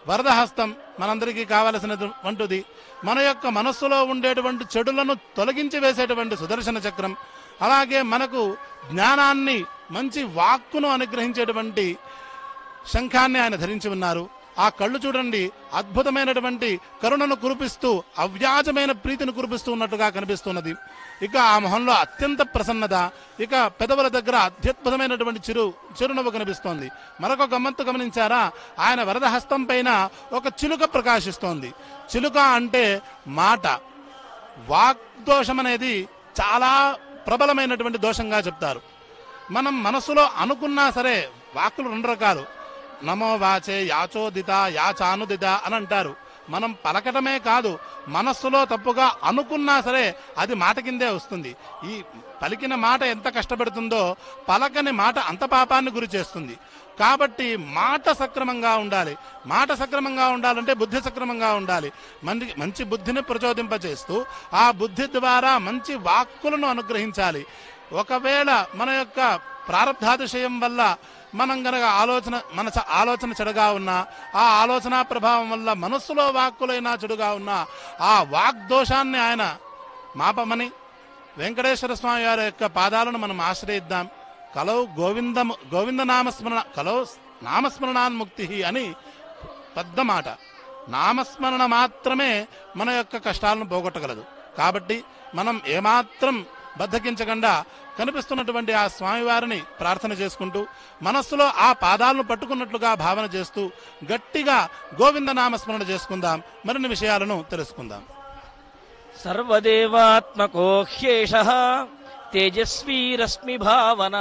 వరదహస్తం మనందరికీ కావలసినటువంటిది మన యొక్క మనస్సులో ఉండేటువంటి చెడులను తొలగించి వేసేటువంటి సుదర్శన చక్రం అలాగే మనకు జ్ఞానాన్ని మంచి వాక్కును అనుగ్రహించేటువంటి శంఖాన్ని ఆయన ధరించి ఉన్నారు ఆ కళ్ళు చూడండి అద్భుతమైనటువంటి కరుణను కురిపిస్తూ అవ్యాజమైన ప్రీతిని కురిపిస్తూ ఉన్నట్టుగా కనిపిస్తున్నది ఇక ఆ మొహంలో అత్యంత ప్రసన్నత ఇక పెదవుల దగ్గర అత్యద్భుతమైనటువంటి చిరు చిరునవ్వు కనిపిస్తోంది మరొక గమ్మత్తు గమనించారా ఆయన వరద హస్తం పైన ఒక చిలుక ప్రకాశిస్తోంది చిలుక అంటే మాట వాగ్దోషం అనేది చాలా ప్రబలమైనటువంటి దోషంగా చెప్తారు మనం మనసులో అనుకున్నా సరే వాక్కులు రెండు రకాలు నమో వాచే యాచోదిత యాచానుదిత అని అంటారు మనం పలకటమే కాదు మనస్సులో తప్పుగా అనుకున్నా సరే అది మాట కిందే వస్తుంది ఈ పలికిన మాట ఎంత కష్టపెడుతుందో పలకని మాట అంత పాపాన్ని గురి చేస్తుంది కాబట్టి మాట సక్రమంగా ఉండాలి మాట సక్రమంగా ఉండాలంటే బుద్ధి సక్రమంగా ఉండాలి మంచి మంచి బుద్ధిని ప్రచోదింపచేస్తూ ఆ బుద్ధి ద్వారా మంచి వాక్కులను అనుగ్రహించాలి ఒకవేళ మన యొక్క ప్రారంధాతిశయం వల్ల మనం గనక ఆలోచన మన చ- ఆలోచన చెడుగా ఉన్నా ఆ ఆలోచన ప్రభావం వల్ల మనస్సులో వాక్కులైనా చెడుగా ఉన్నా ఆ వాగ్దోషాన్ని ఆయన మాపమని వెంకటేశ్వర స్వామి వారి యొక్క పాదాలను మనం ఆశ్రయిద్దాం కలౌ గోవింద గోవింద నామస్మరణ కలౌ నామస్మరణాన్ముక్తి అని పెద్ద మాట నామస్మరణ మాత్రమే మన యొక్క కష్టాలను పోగొట్టగలదు కాబట్టి మనం ఏమాత్రం బద్దకించకుండా కనిపిస్తున్నటువంటి ఆ స్వామివారిని ప్రార్థన చేసుకుంటూ మనస్సులో ఆ పాదాలను పట్టుకున్నట్లుగా భావన చేస్తూ గట్టిగా గోవింద నామస్మరణ చేసుకుందాం మరిన్ని విషయాలను తెలుసుకుందాం సర్వదేవాత్మకో హ్యేష తేజస్వీ రశ్మి భావన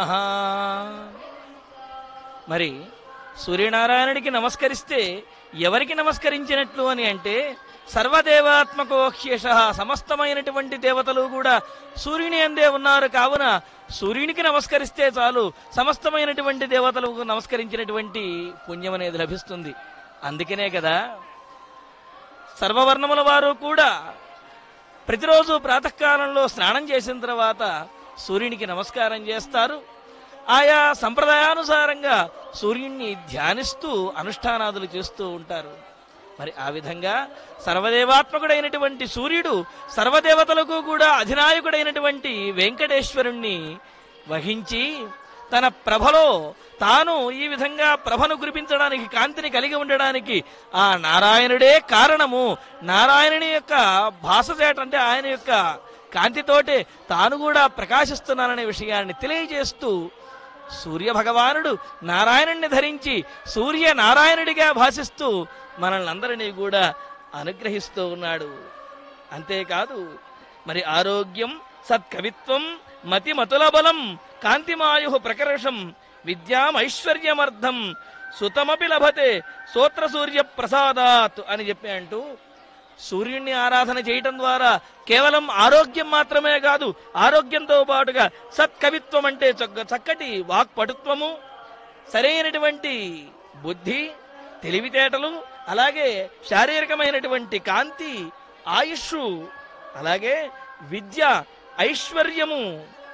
మరి సూర్యనారాయణుడికి నమస్కరిస్తే ఎవరికి నమస్కరించినట్లు అని అంటే సర్వదేవాత్మకో హ్యేష సమస్తమైనటువంటి దేవతలు కూడా సూర్యుని అందే ఉన్నారు కావున సూర్యునికి నమస్కరిస్తే చాలు సమస్తమైనటువంటి దేవతలకు నమస్కరించినటువంటి పుణ్యం అనేది లభిస్తుంది అందుకనే కదా సర్వవర్ణముల వారు కూడా ప్రతిరోజు ప్రాతకాలంలో స్నానం చేసిన తర్వాత సూర్యునికి నమస్కారం చేస్తారు ఆయా సంప్రదాయానుసారంగా సూర్యుణ్ణి ధ్యానిస్తూ అనుష్ఠానాదులు చేస్తూ ఉంటారు మరి ఆ విధంగా సర్వదేవాత్మకుడైనటువంటి సూర్యుడు సర్వదేవతలకు కూడా అధినాయకుడైనటువంటి వెంకటేశ్వరుణ్ణి వహించి తన ప్రభలో తాను ఈ విధంగా ప్రభను కురిపించడానికి కాంతిని కలిగి ఉండడానికి ఆ నారాయణుడే కారణము నారాయణుని యొక్క భాషచేట అంటే ఆయన యొక్క కాంతితోటే తాను కూడా ప్రకాశిస్తున్నాననే విషయాన్ని తెలియజేస్తూ సూర్య భగవానుడు నారాయణుణ్ణి ధరించి సూర్య నారాయణుడిగా భాషిస్తూ మనల్ని అందరినీ కూడా అనుగ్రహిస్తూ ఉన్నాడు అంతేకాదు మరి ఆరోగ్యం సత్కవిత్వం మతి మతుల బలం కాంతిమాయు ప్రకర్షం విద్యామైశ్వర్యమర్థం సుతమపి లభతే సూత్ర సూర్య ప్రసాదాత్ అని చెప్పి అంటూ సూర్యుణ్ణి ఆరాధన చేయటం ద్వారా కేవలం ఆరోగ్యం మాత్రమే కాదు ఆరోగ్యంతో పాటుగా సత్కవిత్వం అంటే చక్క- చక్కటి వాక్పటుత్వము సరైనటువంటి బుద్ధి తెలివితేటలు అలాగే శారీరకమైనటువంటి కాంతి ఆయుష్ అలాగే విద్య ఐశ్వర్యము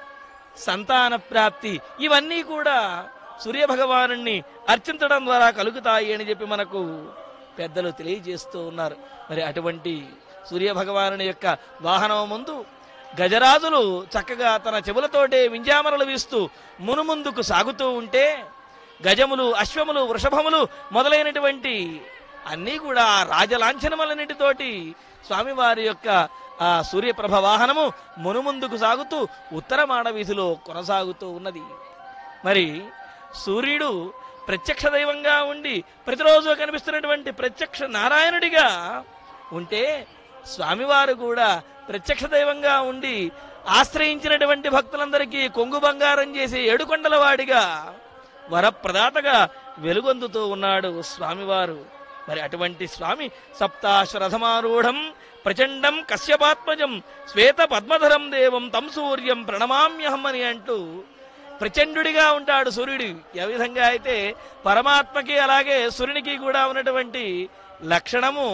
సంతాన ప్రాప్తి ఇవన్నీ కూడా సూర్య భగవాను అర్చించడం ద్వారా కలుగుతాయి అని చెప్పి మనకు పెద్దలు తెలియజేస్తూ ఉన్నారు మరి అటువంటి సూర్య భగవాను యొక్క వాహనం ముందు గజరాజులు చక్కగా తన చెవులతోటే వింజామరలు వీస్తూ మునుముందుకు సాగుతూ ఉంటే గజములు అశ్వములు వృషభములు మొదలైనటువంటి అన్నీ కూడా ఆ రాజలాంఛనములన్నిటితోటి స్వామివారి యొక్క ఆ సూర్యప్రభ వాహనము మునుముందుకు సాగుతూ ఉత్తర మాడ వీధిలో కొనసాగుతూ ఉన్నది మరి సూర్యుడు ప్రత్యక్ష దైవంగా ఉండి ప్రతిరోజు కనిపిస్తున్నటువంటి ప్రత్యక్ష నారాయణుడిగా ఉంటే స్వామివారు కూడా ప్రత్యక్ష దైవంగా ఉండి ఆశ్రయించినటువంటి భక్తులందరికీ కొంగు బంగారం చేసే ఏడుకొండల వాడిగా వరప్రదాతగా వెలుగొందుతూ ఉన్నాడు స్వామివారు మరి అటువంటి స్వామి సప్తాశ్వరథమారూఢం ప్రచండం కశ్యపాత్మజం శ్వేత పద్మధరం దేవం తం సూర్యం ప్రణమామ్యహం అని అంటూ ప్రచండుడిగా ఉంటాడు సూర్యుడు ఏ విధంగా అయితే పరమాత్మకి అలాగే సూర్యునికి కూడా ఉన్నటువంటి లక్షణము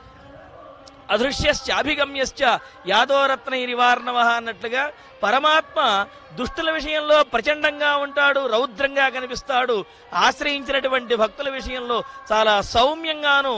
అదృశ్యశ్చాభిగమ్యశ్చ యాదోరత్న నివారణవ అన్నట్లుగా పరమాత్మ దుష్టుల విషయంలో ప్రచండంగా ఉంటాడు రౌద్రంగా కనిపిస్తాడు ఆశ్రయించినటువంటి భక్తుల విషయంలో చాలా సౌమ్యంగాను